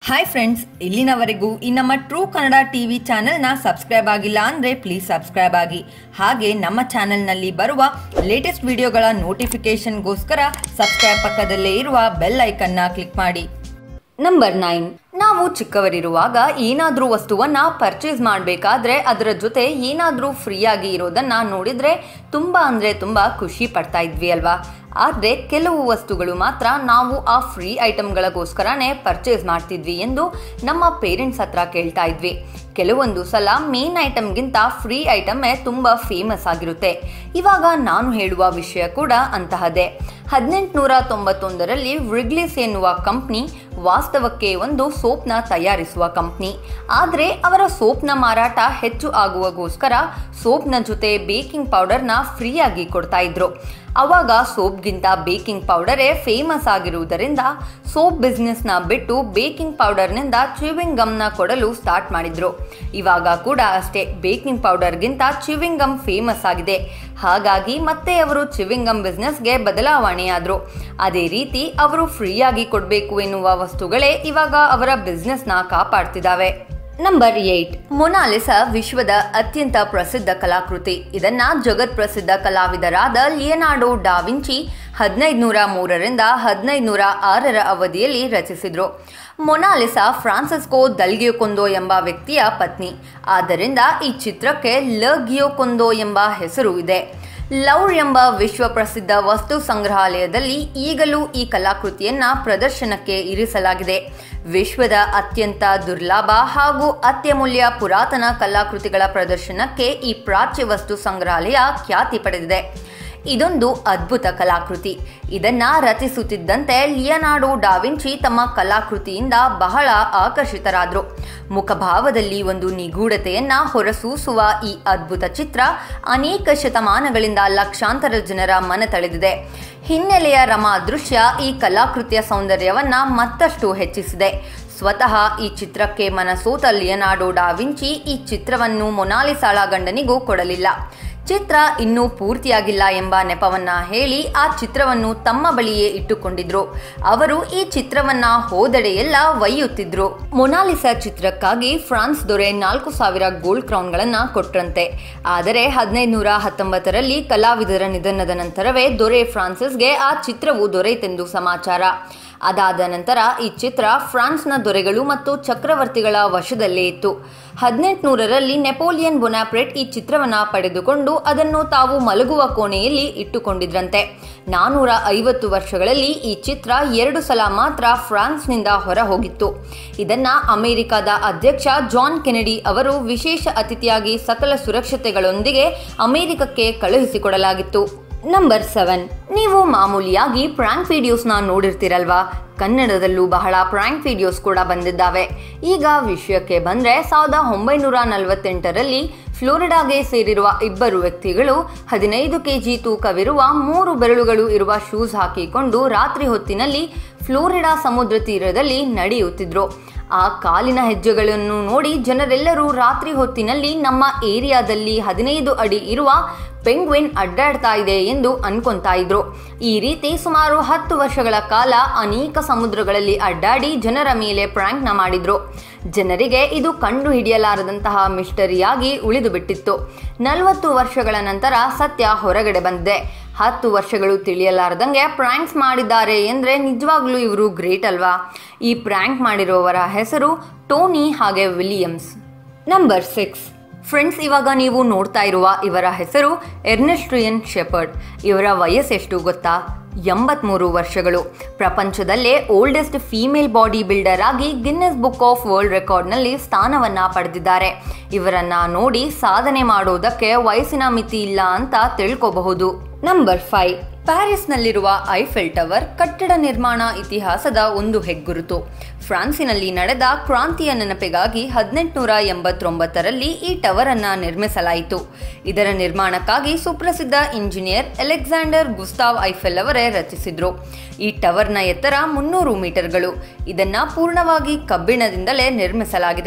hi friends ಇಲ್ಲಿನವರೆಗೂ ಈ ನಮ್ಮ ಟ್ರೂ ಕನ್ನಡ ಟಿವಿ ಚಾನೆಲ್ನ ಸಬ್ಸ್ಕ್ರೈಬ್ ಆಗಿಲ್ಲ ಅಂದರೆ ಪ್ಲೀಸ್ ಸಬ್ಸ್ಕ್ರೈಬ್ ಆಗಿ ಹಾಗೆ ನಮ್ಮ ಚಾನೆಲ್ನಲ್ಲಿ ಬರುವ ಲೇಟೆಸ್ಟ್ ವಿಡಿಯೋಗಳ ನೋಟಿಫಿಕೇಶನ್ಗೋಸ್ಕರ ಸಬ್ಸ್ಕ್ರೈಬ್ ಪಕ್ಕದಲ್ಲೇ ಇರುವ ಬೆಲ್ ಐಕನ್ನ ಕ್ಲಿಕ್ ಮಾಡಿ ನಂಬರ್ ನೈನ್ ನಾವು ಚಿಕ್ಕವರಿರುವಾಗ ಏನಾದರೂ ವಸ್ತುವನ್ನ ಪರ್ಚೇಸ್ ಮಾಡಬೇಕಾದ್ರೆ ಅದರ ಜೊತೆ ಏನಾದರೂ ಫ್ರೀಯಾಗಿ ಇರೋದನ್ನ ನೋಡಿದ್ರೆ ತುಂಬ ಅಂದರೆ ತುಂಬ ಖುಷಿ ಪಡ್ತಾ ಇದ್ವಿ ಅಲ್ವಾ ಆದರೆ ಕೆಲವು ವಸ್ತುಗಳು ಮಾತ್ರ ನಾವು ಆ ಫ್ರೀ ಐಟಮ್ಗಳಿಗೋಸ್ಕರನೇ ಪರ್ಚೇಸ್ ಮಾಡ್ತಿದ್ವಿ ಎಂದು ನಮ್ಮ ಪೇರೆಂಟ್ಸ್ ಹತ್ರ ಕೇಳ್ತಾ ಇದ್ವಿ ಕೆಲವೊಂದು ಸಲ ಮೇನ್ ಐಟಮ್ಗಿಂತ ಫ್ರೀ ಐಟಮೇ ತುಂಬ ಫೇಮಸ್ ಆಗಿರುತ್ತೆ ಇವಾಗ ನಾನು ಹೇಳುವ ವಿಷಯ ಕೂಡ ಅಂತಹದೇ ಹದಿನೆಂಟುನೂರ ತೊಂಬತ್ತೊಂದರಲ್ಲಿ ವ್ರಿಗ್ಲಿಸ್ ಎನ್ನುವ ಕಂಪ್ನಿ ವಾಸ್ತವಕ್ಕೆ ಒಂದು ಸೋಪ್ನ ತಯಾರಿಸುವ ಕಂಪ್ನಿ ಆದರೆ ಅವರ ಸೋಪ್ನ ಮಾರಾಟ ಹೆಚ್ಚು ಆಗುವಗೋಸ್ಕರ ಸೋಪ್ನ ಜೊತೆ ಬೇಕಿಂಗ್ ಪೌಡರ್ನ ಫ್ರೀಯಾಗಿ ಕೊಡ್ತಾ ಇದ್ರು ಅವಾಗ ಸೋಪ್ಗಿಂತ ಬೇಕಿಂಗ್ ಪೌಡರೇ ಫೇಮಸ್ ಆಗಿರುವುದರಿಂದ ಸೋಪ್ ಬಿಸ್ನೆಸ್ನ ಬಿಟ್ಟು ಬೇಕಿಂಗ್ ಪೌಡರ್ನಿಂದ ಚ್ಯೂವಿಂಗ್ ಗಮ್ನ ಕೊಡಲು ಸ್ಟಾರ್ಟ್ ಮಾಡಿದ್ರು ಇವಾಗ ಕೂಡ ಅಷ್ಟೇ ಬೇಕಿಂಗ್ ಪೌಡರ್ಗಿಂತ ಚ್ಯೂವಿಂಗ್ ಗಮ್ ಫೇಮಸ್ ಆಗಿದೆ ಹಾಗಾಗಿ ಮತ್ತೆ ಅವರು ಚ್ಯೂವಿಂಗ್ ಗಮ್ ಬಿಸ್ನೆಸ್ಗೆ ಬದಲಾವಣೆಯಾದರು ಅದೇ ರೀತಿ ಅವರು ಫ್ರೀಯಾಗಿ ಕೊಡಬೇಕು ಎನ್ನುವ ವಸ್ತುಗಳೇ ಇವಾಗ ಅವರ ಬಿಸ್ನೆಸ್ನ ಕಾಪಾಡ್ತಿದ್ದಾವೆ ನಂಬರ್ ಏಟ್ ಮೊನಾಲಿಸ ವಿಶ್ವದ ಅತ್ಯಂತ ಪ್ರಸಿದ್ಧ ಕಲಾಕೃತಿ ಇದನ್ನ ಜಗತ್ ಪ್ರಸಿದ್ಧ ಕಲಾವಿದರಾದ ಲಿಯನಾರ್ಡೋ ಡಾವಿಂಚಿ ಹದಿನೈದುನೂರ ಮೂರರಿಂದ ಹದಿನೈದುನೂರ ಆರರ ಅವಧಿಯಲ್ಲಿ ರಚಿಸಿದ್ರು ಮೊನಾಲಿಸಾ ಫ್ರಾನ್ಸಿಸ್ಕೋ ದಲ್ಗಿಯೋಕೊಂದೋ ಎಂಬ ವ್ಯಕ್ತಿಯ ಪತ್ನಿ ಆದ್ದರಿಂದ ಈ ಚಿತ್ರಕ್ಕೆ ಲ ಗಿಯೋಕೊಂದೋ ಎಂಬ ಹೆಸರು ಇದೆ ಲೌರ್ ಎಂಬ ವಿಶ್ವ ಪ್ರಸಿದ್ಧ ವಸ್ತು ಸಂಗ್ರಹಾಲಯದಲ್ಲಿ ಈಗಲೂ ಈ ಕಲಾಕೃತಿಯನ್ನ ಪ್ರದರ್ಶನಕ್ಕೆ ಇರಿಸಲಾಗಿದೆ ವಿಶ್ವದ ಅತ್ಯಂತ ದುರ್ಲಭ ಹಾಗೂ ಅತ್ಯಮೂಲ್ಯ ಪುರಾತನ ಕಲಾಕೃತಿಗಳ ಪ್ರದರ್ಶನಕ್ಕೆ ಈ ಪ್ರಾಚ್ಯ ವಸ್ತು ಸಂಗ್ರಹಾಲಯ ಖ್ಯಾತಿ ಪಡೆದಿದೆ ಇದೊಂದು ಅದ್ಭುತ ಕಲಾಕೃತಿ ಇದನ್ನ ರಚಿಸುತ್ತಿದ್ದಂತೆ ಲಿಯನಾರ್ಡೋ ಡಾವಿಂಚಿ ತಮ್ಮ ಕಲಾಕೃತಿಯಿಂದ ಬಹಳ ಆಕರ್ಷಿತರಾದರು ಮುಖಭಾವದಲ್ಲಿ ಒಂದು ನಿಗೂಢತೆಯನ್ನ ಹೊರಸೂಸುವ ಈ ಅದ್ಭುತ ಚಿತ್ರ ಅನೇಕ ಶತಮಾನಗಳಿಂದ ಲಕ್ಷಾಂತರ ಜನರ ಮನ ತಳೆದಿದೆ ಹಿನ್ನೆಲೆಯ ರಮಾ ದೃಶ್ಯ ಈ ಕಲಾಕೃತಿಯ ಸೌಂದರ್ಯವನ್ನ ಮತ್ತಷ್ಟು ಹೆಚ್ಚಿಸಿದೆ ಸ್ವತಃ ಈ ಚಿತ್ರಕ್ಕೆ ಮನಸೋತ ಲಿಯನಾರ್ಡೋ ಡಾವಿಂಚಿ ಈ ಚಿತ್ರವನ್ನು ಮೊನಾಲಿಸಾಳ ಗಂಡನಿಗೂ ಕೊಡಲಿಲ್ಲ ಚಿತ್ರ ಇನ್ನೂ ಪೂರ್ತಿಯಾಗಿಲ್ಲ ಎಂಬ ನೆಪವನ್ನ ಹೇಳಿ ಆ ಚಿತ್ರವನ್ನು ತಮ್ಮ ಬಳಿಯೇ ಇಟ್ಟುಕೊಂಡಿದ್ರು ಅವರು ಈ ಚಿತ್ರವನ್ನ ಹೋದೆಡೆಯೆಲ್ಲ ಒಯ್ಯುತ್ತಿದ್ರು ಮೊನಾಲಿಸಾ ಚಿತ್ರಕ್ಕಾಗಿ ಫ್ರಾನ್ಸ್ ದೊರೆ ನಾಲ್ಕು ಸಾವಿರ ಗೋಲ್ಡ್ ಕ್ರೌನ್ಗಳನ್ನ ಕೊಟ್ರಂತೆ ಆದರೆ ಹದಿನೈದುನೂರ ಹತ್ತೊಂಬತ್ತರಲ್ಲಿ ಕಲಾವಿದರ ನಿಧನದ ನಂತರವೇ ದೊರೆ ಫ್ರಾನ್ಸಿಸ್ಗೆ ಆ ಚಿತ್ರವು ದೊರೆಯಿತೆಂದು ಸಮಾಚಾರ ಅದಾದ ನಂತರ ಈ ಚಿತ್ರ ಫ್ರಾನ್ಸ್ನ ದೊರೆಗಳು ಮತ್ತು ಚಕ್ರವರ್ತಿಗಳ ವಶದಲ್ಲೇ ಇತ್ತು ಹದಿನೆಂಟುನೂರರಲ್ಲಿ ನೆಪೋಲಿಯನ್ ಬೊನಾಪ್ರೆಟ್ ಈ ಚಿತ್ರವನ್ನ ಪಡೆದುಕೊಂಡು ಅದನ್ನು ತಾವು ಮಲಗುವ ಕೋಣೆಯಲ್ಲಿ ಇಟ್ಟುಕೊಂಡಿದ್ರಂತೆ ನಾನೂರ ಐವತ್ತು ವರ್ಷಗಳಲ್ಲಿ ಈ ಚಿತ್ರ ಎರಡು ಸಲ ಮಾತ್ರ ಫ್ರಾನ್ಸ್ನಿಂದ ಹೊರ ಹೋಗಿತ್ತು ಇದನ್ನ ಅಮೆರಿಕದ ಅಧ್ಯಕ್ಷ ಜಾನ್ ಕೆನೆಡಿ ಅವರು ವಿಶೇಷ ಅತಿಥಿಯಾಗಿ ಸಕಲ ಸುರಕ್ಷತೆಗಳೊಂದಿಗೆ ಅಮೆರಿಕಕ್ಕೆ ಕಳುಹಿಸಿಕೊಡಲಾಗಿತ್ತು ನಂಬರ್ ಸೆವೆನ್ ನೀವು ಮಾಮೂಲಿಯಾಗಿ ಪ್ರ್ಯಾಂಕ್ ವಿಡಿಯೋಸ್ನ ನೋಡಿರ್ತೀರಲ್ವಾ ಕನ್ನಡದಲ್ಲೂ ಬಹಳ ಪ್ರ್ಯಾಂಕ್ ವಿಡಿಯೋಸ್ ಕೂಡ ಬಂದಿದ್ದಾವೆ ಈಗ ವಿಷಯಕ್ಕೆ ಬಂದರೆ ಸಾವಿರದ ಒಂಬೈನೂರ ನಲವತ್ತೆಂಟರಲ್ಲಿ ಫ್ಲೋರಿಡಾಗೆ ಸೇರಿರುವ ಇಬ್ಬರು ವ್ಯಕ್ತಿಗಳು ಹದಿನೈದು ಕೆಜಿ ತೂಕವಿರುವ ಮೂರು ಬೆರಳುಗಳು ಇರುವ ಶೂಸ್ ಹಾಕಿಕೊಂಡು ರಾತ್ರಿ ಹೊತ್ತಿನಲ್ಲಿ ಫ್ಲೋರಿಡಾ ಸಮುದ್ರ ತೀರದಲ್ಲಿ ನಡೆಯುತ್ತಿದ್ರು ಆ ಕಾಲಿನ ಹೆಜ್ಜೆಗಳನ್ನು ನೋಡಿ ಜನರೆಲ್ಲರೂ ರಾತ್ರಿ ಹೊತ್ತಿನಲ್ಲಿ ನಮ್ಮ ಏರಿಯಾದಲ್ಲಿ ಹದಿನೈದು ಅಡಿ ಇರುವ ಪೆಂಗ್ವಿನ್ ಅಡ್ಡಾಡ್ತಾ ಇದೆ ಎಂದು ಅನ್ಕೊಂತಾ ಇದ್ರು ಈ ರೀತಿ ಸುಮಾರು ಹತ್ತು ವರ್ಷಗಳ ಕಾಲ ಅನೇಕ ಸಮುದ್ರಗಳಲ್ಲಿ ಅಡ್ಡಾಡಿ ಜನರ ಮೇಲೆ ಪ್ರಾಂಕ್ನ ಮಾಡಿದ್ರು ಜನರಿಗೆ ಇದು ಕಂಡು ಹಿಡಿಯಲಾರದಂತಹ ಮಿಸ್ಟರಿಯಾಗಿ ಉಳಿದು ಬಿಟ್ಟಿತ್ತು ನಲವತ್ತು ವರ್ಷಗಳ ನಂತರ ಸತ್ಯ ಹೊರಗಡೆ ಬಂದಿದೆ ಹತ್ತು ವರ್ಷಗಳು ತಿಳಿಯಲಾರದಂಗೆ ಪ್ರ್ಯಾಂಕ್ಸ್ ಮಾಡಿದ್ದಾರೆ ಎಂದರೆ ನಿಜವಾಗ್ಲೂ ಇವರು ಗ್ರೇಟ್ ಅಲ್ವಾ ಈ ಪ್ರ್ಯಾಂಕ್ ಮಾಡಿರುವವರ ಹೆಸರು ಟೋನಿ ಹಾಗೆ ವಿಲಿಯಮ್ಸ್ ನಂಬರ್ ಸಿಕ್ಸ್ ಫ್ರೆಂಡ್ಸ್ ಇವಾಗ ನೀವು ನೋಡ್ತಾ ಇರುವ ಇವರ ಹೆಸರು ಎರ್ನೆಸ್ಟ್ರಿಯನ್ ಶೆಪರ್ಡ್ ಇವರ ವಯಸ್ಸೆಷ್ಟು ಗೊತ್ತಾ ಎಂಬತ್ಮೂರು ವರ್ಷಗಳು ಪ್ರಪಂಚದಲ್ಲೇ ಓಲ್ಡೆಸ್ಟ್ ಫೀಮೇಲ್ ಬಾಡಿ ಬಿಲ್ಡರ್ ಆಗಿ ಗಿನ್ನೆಸ್ ಬುಕ್ ಆಫ್ ವರ್ಲ್ಡ್ ರೆಕಾರ್ಡ್ನಲ್ಲಿ ಸ್ಥಾನವನ್ನ ಪಡೆದಿದ್ದಾರೆ ಇವರನ್ನ ನೋಡಿ ಸಾಧನೆ ಮಾಡೋದಕ್ಕೆ ವಯಸ್ಸಿನ ಮಿತಿ ಇಲ್ಲ ಅಂತ ತಿಳ್ಕೋಬಹುದು ನಂಬರ್ ಫೈವ್ ಪ್ಯಾರಿಸ್ನಲ್ಲಿರುವ ಐಫೆಲ್ ಟವರ್ ಕಟ್ಟಡ ನಿರ್ಮಾಣ ಇತಿಹಾಸದ ಒಂದು ಹೆಗ್ಗುರುತು ಫ್ರಾನ್ಸಿನಲ್ಲಿ ನಡೆದ ಕ್ರಾಂತಿಯ ನೆನಪಿಗಾಗಿ ಹದಿನೆಂಟುನೂರ ಎಂಬತ್ತೊಂಬತ್ತರಲ್ಲಿ ಈ ಟವರ್ ಅನ್ನ ನಿರ್ಮಿಸಲಾಯಿತು ಇದರ ನಿರ್ಮಾಣಕ್ಕಾಗಿ ಸುಪ್ರಸಿದ್ಧ ಇಂಜಿನಿಯರ್ ಅಲೆಕ್ಸಾಂಡರ್ ಗುಸ್ತಾವ್ ಐಫೆಲ್ ಅವರೇ ರಚಿಸಿದ್ರು ಈ ಟವರ್ನ ಎತ್ತರ ಮುನ್ನೂರು ಮೀಟರ್ಗಳು ಇದನ್ನ ಪೂರ್ಣವಾಗಿ ಕಬ್ಬಿಣದಿಂದಲೇ ನಿರ್ಮಿಸಲಾಗಿದೆ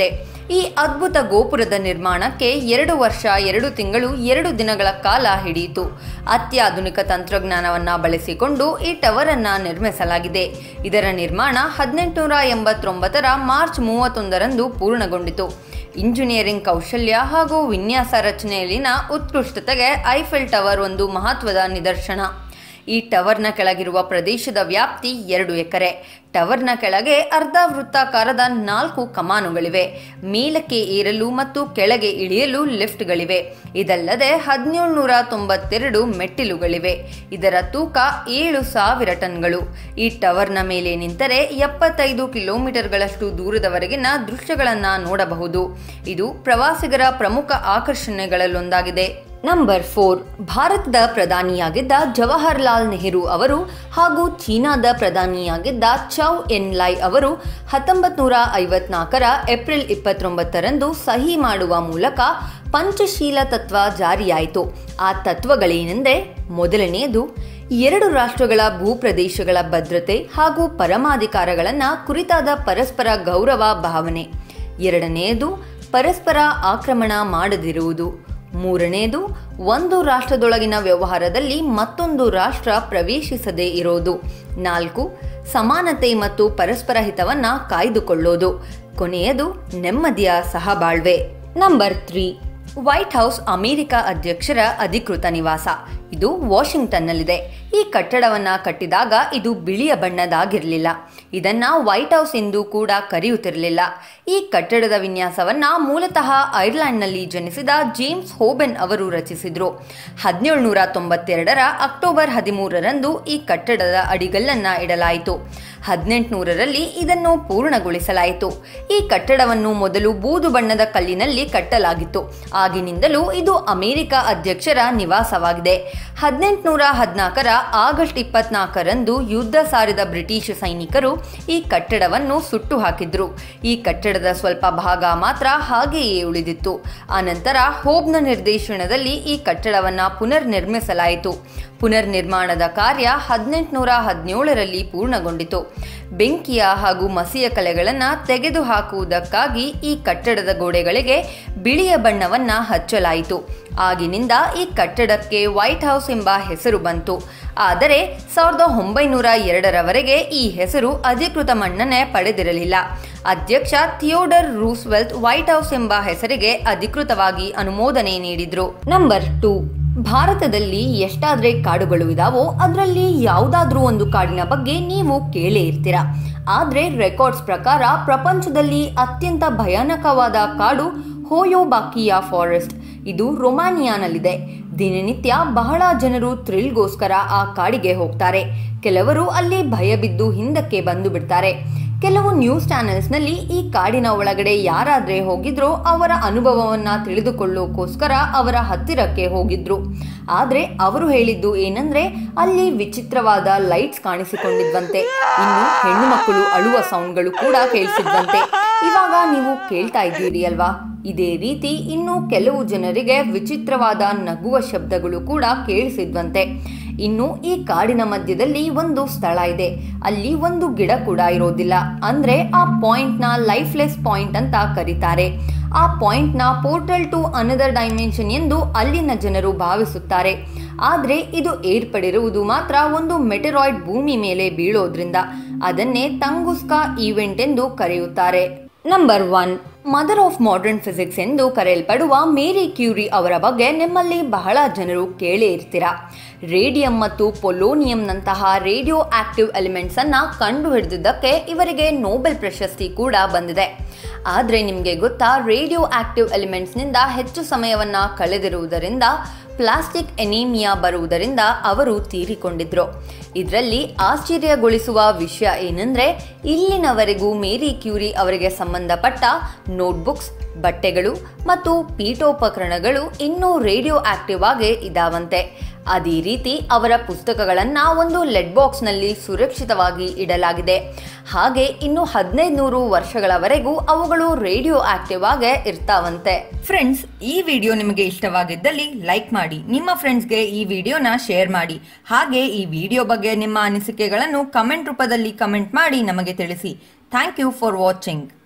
ಈ ಅದ್ಭುತ ಗೋಪುರದ ನಿರ್ಮಾಣಕ್ಕೆ ಎರಡು ವರ್ಷ ಎರಡು ತಿಂಗಳು ಎರಡು ದಿನಗಳ ಕಾಲ ಹಿಡಿಯಿತು ಅತ್ಯಾಧುನಿಕ ತಂತ್ರಜ್ಞಾನವನ್ನು ಬಳಸಿಕೊಂಡು ಈ ಟವರ್ ಅನ್ನ ನಿರ್ಮಿಸಲಾಗಿದೆ ಇದರ ನಿರ್ಮಾಣ ಹದಿನೆಂಟುನೂರ ಎಂಬತ್ತೊಂಬತ್ತರ ಮಾರ್ಚ್ ಮೂವತ್ತೊಂದರಂದು ಪೂರ್ಣಗೊಂಡಿತು ಇಂಜಿನಿಯರಿಂಗ್ ಕೌಶಲ್ಯ ಹಾಗೂ ವಿನ್ಯಾಸ ರಚನೆಯಲ್ಲಿನ ಉತ್ಕೃಷ್ಟತೆಗೆ ಐಫೆಲ್ ಟವರ್ ಒಂದು ಮಹತ್ವದ ನಿದರ್ಶನ ಈ ಟವರ್ನ ಕೆಳಗಿರುವ ಪ್ರದೇಶದ ವ್ಯಾಪ್ತಿ ಎರಡು ಎಕರೆ ಟವರ್ನ ಕೆಳಗೆ ಅರ್ಧ ವೃತ್ತಾಕಾರದ ನಾಲ್ಕು ಕಮಾನುಗಳಿವೆ ಮೇಲಕ್ಕೆ ಏರಲು ಮತ್ತು ಕೆಳಗೆ ಇಳಿಯಲು ಲಿಫ್ಟ್ಗಳಿವೆ ಇದಲ್ಲದೆ ಹದಿನೇಳುನೂರ ತೊಂಬತ್ತೆರಡು ಮೆಟ್ಟಿಲುಗಳಿವೆ ಇದರ ತೂಕ ಏಳು ಸಾವಿರ ಟನ್ಗಳು ಈ ಟವರ್ನ ಮೇಲೆ ನಿಂತರೆ ಎಪ್ಪತ್ತೈದು ಕಿಲೋಮೀಟರ್ಗಳಷ್ಟು ದೂರದವರೆಗಿನ ದೃಶ್ಯಗಳನ್ನು ನೋಡಬಹುದು ಇದು ಪ್ರವಾಸಿಗರ ಪ್ರಮುಖ ಆಕರ್ಷಣೆಗಳಲ್ಲೊಂದಾಗಿದೆ ನಂಬರ್ ಫೋರ್ ಭಾರತದ ಪ್ರಧಾನಿಯಾಗಿದ್ದ ಜವಾಹರ್ಲಾಲ್ ನೆಹರು ಅವರು ಹಾಗೂ ಚೀನಾದ ಪ್ರಧಾನಿಯಾಗಿದ್ದ ಚೌ ಎನ್ ಲೈ ಅವರು ಹತ್ತೊಂಬತ್ತು ನೂರ ಐವತ್ನಾಲ್ಕರ ಏಪ್ರಿಲ್ ಇಪ್ಪತ್ತೊಂಬತ್ತರಂದು ಸಹಿ ಮಾಡುವ ಮೂಲಕ ಪಂಚಶೀಲ ತತ್ವ ಜಾರಿಯಾಯಿತು ಆ ತತ್ವಗಳೇನೆಂದರೆ ಮೊದಲನೆಯದು ಎರಡು ರಾಷ್ಟ್ರಗಳ ಭೂಪ್ರದೇಶಗಳ ಭದ್ರತೆ ಹಾಗೂ ಪರಮಾಧಿಕಾರಗಳನ್ನು ಕುರಿತಾದ ಪರಸ್ಪರ ಗೌರವ ಭಾವನೆ ಎರಡನೆಯದು ಪರಸ್ಪರ ಆಕ್ರಮಣ ಮಾಡದಿರುವುದು ಮೂರನೆಯದು ಒಂದು ರಾಷ್ಟ್ರದೊಳಗಿನ ವ್ಯವಹಾರದಲ್ಲಿ ಮತ್ತೊಂದು ರಾಷ್ಟ್ರ ಪ್ರವೇಶಿಸದೇ ಇರೋದು ನಾಲ್ಕು ಸಮಾನತೆ ಮತ್ತು ಪರಸ್ಪರ ಹಿತವನ್ನ ಕಾಯ್ದುಕೊಳ್ಳೋದು ಕೊನೆಯದು ನೆಮ್ಮದಿಯ ಸಹಬಾಳ್ವೆ number three white house America ಅಧ್ಯಕ್ಷರ ಅಧಿಕೃತ ನಿವಾಸ ಇದು ವಾಷಿಂಗ್ಟನ್ನಲ್ಲಿದೆ ಈ ಕಟ್ಟಡವನ್ನ ಕಟ್ಟಿದಾಗ ಇದು ಬಿಳಿಯ ಬಣ್ಣದಾಗಿರಲಿಲ್ಲ ಇದನ್ನ ವೈಟ್ ಹೌಸ್ ಎಂದು ಕೂಡ ಕರೆಯುತ್ತಿರಲಿಲ್ಲ ಈ ಕಟ್ಟಡದ ವಿನ್ಯಾಸವನ್ನ ಮೂಲತಃ ಐರ್ಲೆಂಡ್ನಲ್ಲಿ ಜನಿಸಿದ ಜೇಮ್ಸ್ ಹೋಬೆನ್ ಅವರು ರಚಿಸಿದ್ರು ಹದಿನೇಳುನೂರ ತೊಂಬತ್ತೆರಡರ ಅಕ್ಟೋಬರ್ ಹದಿಮೂರರಂದು ಈ ಕಟ್ಟಡದ ಅಡಿಗಲ್ಲನ್ನ ಇಡಲಾಯಿತು ಹದಿನೆಂಟುನೂರರಲ್ಲಿ ಇದನ್ನು ಪೂರ್ಣಗೊಳಿಸಲಾಯಿತು ಈ ಕಟ್ಟಡವನ್ನು ಮೊದಲು ಬೂದು ಬಣ್ಣದ ಕಲ್ಲಿನಲ್ಲಿ ಕಟ್ಟಲಾಗಿತ್ತು ಆಗಿನಿಂದಲೂ ಇದು ಅಮೆರಿಕ ಅಧ್ಯಕ್ಷರ ನಿವಾಸವಾಗಿದೆ ಹದಿನೆಂಟುನೂರ ಹದಿನಾಲ್ಕರ ಆಗಸ್ಟ್ ಇಪ್ಪತ್ನಾಲ್ಕರಂದು ಯುದ್ಧ ಸಾರಿದ ಬ್ರಿಟಿಷ್ ಸೈನಿಕರು ಈ ಕಟ್ಟಡವನ್ನು ಸುಟ್ಟು ಹಾಕಿದ್ರು ಈ ಕಟ್ಟಡದ ಸ್ವಲ್ಪ ಭಾಗ ಮಾತ್ರ ಹಾಗೆಯೇ ಉಳಿದಿತ್ತು ಆನಂತರ ಹೋಬ್ನ ನಿರ್ದೇಶನದಲ್ಲಿ ಈ ಕಟ್ಟಡವನ್ನ ಪುನರ್ ನಿರ್ಮಿಸಲಾಯಿತು ಪುನರ್ ನಿರ್ಮಾಣದ ಕಾರ್ಯ ಹದಿನೆಂಟುನೂರ ಹದಿನೇಳರಲ್ಲಿ ಪೂರ್ಣಗೊಂಡಿತು ಬೆಂಕಿಯ ಹಾಗೂ ಮಸಿಯ ಕಲೆಗಳನ್ನು ತೆಗೆದುಹಾಕುವುದಕ್ಕಾಗಿ ಈ ಕಟ್ಟಡದ ಗೋಡೆಗಳಿಗೆ ಬಿಳಿಯ ಬಣ್ಣವನ್ನ ಹಚ್ಚಲಾಯಿತು ಆಗಿನಿಂದ ಈ ಕಟ್ಟಡಕ್ಕೆ ವೈಟ್ ಹೌಸ್ ಎಂಬ ಹೆಸರು ಬಂತು ಆದರೆ ಸಾವಿರದ ಒಂಬೈನೂರ ಎರಡರವರೆಗೆ ಈ ಹೆಸರು ಅಧಿಕೃತ ಮನ್ನಣೆ ಪಡೆದಿರಲಿಲ್ಲ ಅಧ್ಯಕ್ಷ ಥಿಯೋಡರ್ ರೂಸ್ವೆಲ್ಟ್ ವೈಟ್ ಹೌಸ್ ಎಂಬ ಹೆಸರಿಗೆ ಅಧಿಕೃತವಾಗಿ ಅನುಮೋದನೆ ನೀಡಿದ್ರು ನಂಬರ್ ಟೂ ಭಾರತದಲ್ಲಿ ಎಷ್ಟಾದ್ರೆ ಕಾಡುಗಳು ಇದಾವೋ ಅದರಲ್ಲಿ ಯಾವುದಾದ್ರೂ ಒಂದು ಕಾಡಿನ ಬಗ್ಗೆ ನೀವು ಕೇಳೇ ಇರ್ತೀರ ಆದ್ರೆ ರೆಕಾರ್ಡ್ಸ್ ಪ್ರಕಾರ ಪ್ರಪಂಚದಲ್ಲಿ ಅತ್ಯಂತ ಭಯಾನಕವಾದ ಕಾಡು ಹೋಯೋಬಾಕಿಯಾ ಫಾರೆಸ್ಟ್ ಇದು ರೊಮಾನಿಯಾನಲ್ಲಿದೆ ದಿನನಿತ್ಯ ಬಹಳ ಜನರು ಥ್ರಿಲ್ಗೋಸ್ಕರ ಆ ಕಾಡಿಗೆ ಹೋಗ್ತಾರೆ ಕೆಲವರು ಅಲ್ಲಿ ಭಯ ಬಿದ್ದು ಹಿಂದಕ್ಕೆ ಬಂದು ಬಿಡ್ತಾರೆ ಕೆಲವು ನ್ಯೂಸ್ ಚಾನೆಲ್ಸ್ನಲ್ಲಿ ಈ ಕಾಡಿನ ಒಳಗಡೆ ಯಾರಾದ್ರೆ ಹೋಗಿದ್ರೋ ಅವರ ಅನುಭವವನ್ನ ತಿಳಿದುಕೊಳ್ಳೋಕೋಸ್ಕರ ಅವರ ಹತ್ತಿರಕ್ಕೆ ಹೋಗಿದ್ರು ಆದ್ರೆ ಅವರು ಹೇಳಿದ್ದು ಏನಂದ್ರೆ ಅಲ್ಲಿ ವಿಚಿತ್ರವಾದ ಲೈಟ್ಸ್ ಕಾಣಿಸಿಕೊಂಡಿದ್ವಂತೆ ಇನ್ನು ಹೆಣ್ಣು ಮಕ್ಕಳು ಅಳುವ ಸೌಂಡ್ಗಳು ಕೂಡ ಕೇಳಿಸಿದ್ವಂತೆ ಇವಾಗ ನೀವು ಕೇಳ್ತಾ ಇದ್ದೀರಿ ಅಲ್ವಾ ಇದೇ ರೀತಿ ಇನ್ನು ಕೆಲವು ಜನರಿಗೆ ವಿಚಿತ್ರವಾದ ನಗುವ ಶಬ್ದಗಳು ಕೂಡ ಕೇಳಿಸಿದ್ವಂತೆ ಇನ್ನು ಈ ಕಾಡಿನ ಮಧ್ಯದಲ್ಲಿ ಒಂದು ಸ್ಥಳ ಇದೆ ಅಲ್ಲಿ ಒಂದು ಗಿಡ ಕೂಡ ಇರೋದಿಲ್ಲ ಅಂದ್ರೆ ಆ ಪಾಯಿಂಟ್ ನ ಲೈಫ್ಲೆಸ್ ಪಾಯಿಂಟ್ ಅಂತ ಕರೀತಾರೆ ಆ ಪಾಯಿಂಟ್ ನ ಪೋರ್ಟಲ್ ಟು ಅನದರ್ ಡೈಮೆನ್ಷನ್ ಎಂದು ಅಲ್ಲಿನ ಜನರು ಭಾವಿಸುತ್ತಾರೆ ಆದ್ರೆ ಇದು ಏರ್ಪಡಿರುವುದು ಮಾತ್ರ ಒಂದು ಮೆಟೆರಾಯ್ಡ್ ಭೂಮಿ ಮೇಲೆ ಬೀಳೋದ್ರಿಂದ ಅದನ್ನೇ ತಂಗುಸ್ಕಾ ಈವೆಂಟ್ ಎಂದು ಕರೆಯುತ್ತಾರೆ number one mother of modern physics ಎಂದು ಕರೆಯಲ್ಪಡುವ ಮೇರಿ ಕ್ಯೂರಿ ಅವರ ಬಗ್ಗೆ ನಿಮ್ಮಲ್ಲಿ ಬಹಳ ಜನರು ಕೇಳೇ ಇರ್ತೀರಾ ರೇಡಿಯಂ ಮತ್ತು ಪೊಲೋನಿಯಂನಂತಹ ರೇಡಿಯೋ ಆಕ್ಟಿವ್ ಎಲಿಮೆಂಟ್ಸ್ ಅನ್ನ ಕಂಡು ಹಿಡಿದಿದ್ದಕ್ಕೆ ಇವರಿಗೆ ನೊಬೆಲ್ ಪ್ರಶಸ್ತಿ ಕೂಡ ಬಂದಿದೆ ಆದರೆ ನಿಮಗೆ ಗೊತ್ತಾ ರೇಡಿಯೋ ಆಕ್ಟಿವ್ ಎಲಿಮೆಂಟ್ಸ್ನಿಂದ ಹೆಚ್ಚು ಸಮಯವನ್ನ ಕಳೆದಿರುವುದರಿಂದ ಪ್ಲಾಸ್ಟಿಕ್ ಎನೀಮಿಯಾ ಬರುವುದರಿಂದ ಅವರು ತೀರಿಕೊಂಡಿದ್ರು ಇದರಲ್ಲಿ ಆಶ್ಚರ್ಯಗೊಳಿಸುವ ವಿಷಯ ಏನಂದ್ರೆ ಇಲ್ಲಿನವರೆಗೂ ಮೇರಿ ಕ್ಯೂರಿ ಅವರಿಗೆ ಸಂಬಂಧಪಟ್ಟ ನೋಟ್ಬುಕ್ಸ್ ಬಟ್ಟೆಗಳು ಮತ್ತು ಪೀಠೋಪಕರಣಗಳು ಇನ್ನೂ ರೇಡಿಯೋ ಆಕ್ಟಿವ್ ಆಗಿ ಇದಾವಂತೆ ಅದೇ ರೀತಿ ಅವರ ಪುಸ್ತಕಗಳನ್ನ ಒಂದು ಲೆಡ್ ಬಾಕ್ಸ್ನಲ್ಲಿ ಸುರಕ್ಷಿತವಾಗಿ ಇಡಲಾಗಿದೆ ಹಾಗೆ ಇನ್ನು ಹದಿನೈದು ನೂರು ವರ್ಷಗಳವರೆಗೂ ಅವುಗಳು ರೇಡಿಯೋ ಆಕ್ಟಿವ್ ಆಗೇ ಇರ್ತಾವಂತೆ ಫ್ರೆಂಡ್ಸ್ ಈ ವಿಡಿಯೋ ನಿಮಗೆ ಇಷ್ಟವಾಗಿದ್ದಲ್ಲಿ ಲೈಕ್ ಮಾಡಿ ನಿಮ್ಮ ಫ್ರೆಂಡ್ಸ್ಗೆ ಈ ವಿಡಿಯೋನ ಶೇರ್ ಮಾಡಿ ಹಾಗೆ ಈ ವಿಡಿಯೋ ಬಗ್ಗೆ ನಿಮ್ಮ ಅನಿಸಿಕೆಗಳನ್ನು ಕಮೆಂಟ್ ರೂಪದಲ್ಲಿ ಕಮೆಂಟ್ ಮಾಡಿ ನಮಗೆ ತಿಳಿಸಿ ಥ್ಯಾಂಕ್ ಯು ಫಾರ್ ವಾಚಿಂಗ್